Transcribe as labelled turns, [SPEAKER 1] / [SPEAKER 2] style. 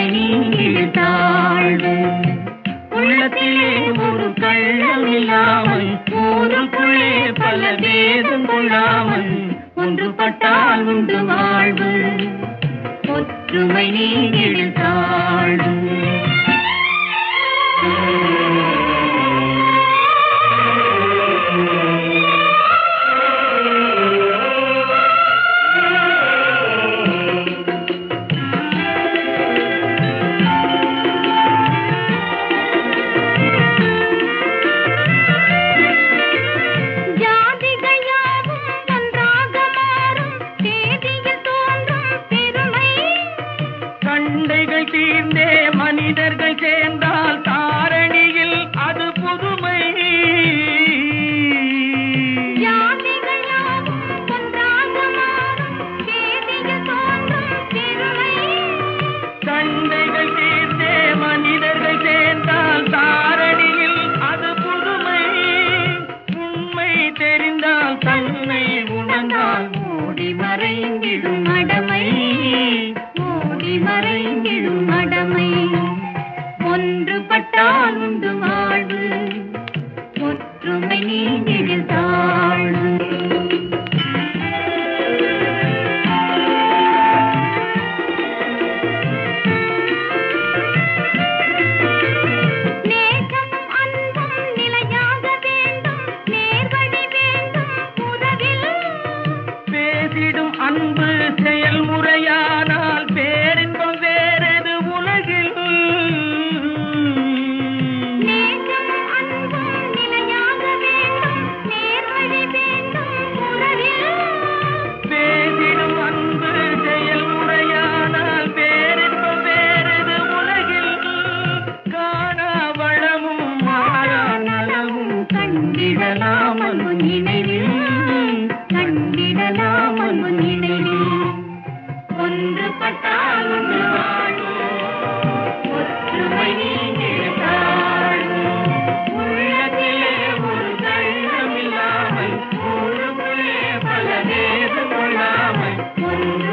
[SPEAKER 1] ஒற்றுமை நீங்கிடும் தாழ்வு உள்ளத்திலே ஒரு கள்ளம் இல்லாமல் ஊருக்குள்ளே பல வேதம் கொள்ளாமல் ஒன்றுபட்டால் உண்டு வாழ்வு ஒற்றுமை நீங்கிடும் தாழ்வு ஜாதிகள் யாவும் ஒன்றாக மாறும் தேதியில் தோன்றும் பெருமை
[SPEAKER 2] சண்டைகள் தீர்ந்தே மனிதர்கள் சேர்ந்தால் தாரணியில் அது புதுமை
[SPEAKER 1] ஜாதிகள் யாவும் ஒன்றாக மாறும் தேதியில் தோன்றும் பெருமை
[SPEAKER 2] சண்டைகள் தீர்ந்தே மனிதர்கள் சேர்ந்தால் தாரணியில் அது புதுமை உண்மை தெரிந்தால் தன்னை உணர்ந்தால்
[SPEAKER 1] ஓடி மறைந்திடும் மடமை ஓடி மறைந்திடும் மடமை ஒன்றுபட்டால் உண்டு வாழ்வு ஒற்றுமை நீங்கிடும் தாழ்வு நேசமும் அன்பும் நிலையாக வேண்டும் நேர்வழி வேண்டும் உறவில்
[SPEAKER 2] பேசிடும் அன்பு செயல்முறையானால் பேரின்பம் வேறது உலகில்
[SPEAKER 1] நேசமும் அன்பும் நிலையாக வேண்டும் நேர்வழி வேண்டும் உறவில்
[SPEAKER 2] பேசிடும் அன்பு செயல்முறையானால் பேரின்பம் வேறது உலகில் காணா வளமும் மாறா நலமும்
[SPEAKER 1] கண்டிடலாம் அன்பு நினைவில் கண்டிடலாம் அன்பு நினைவில் ஒன்றுபட்டால் ஒன்று வாழும் ஒற்றுமை நீங்கிடும் தாழ்வு
[SPEAKER 2] உள்ளத்திலே ஒரு கள்ளம் இல்லாமல் ஊருக்குள்ளே பல வேதம் கொள்ளாமல்
[SPEAKER 1] ஒன்று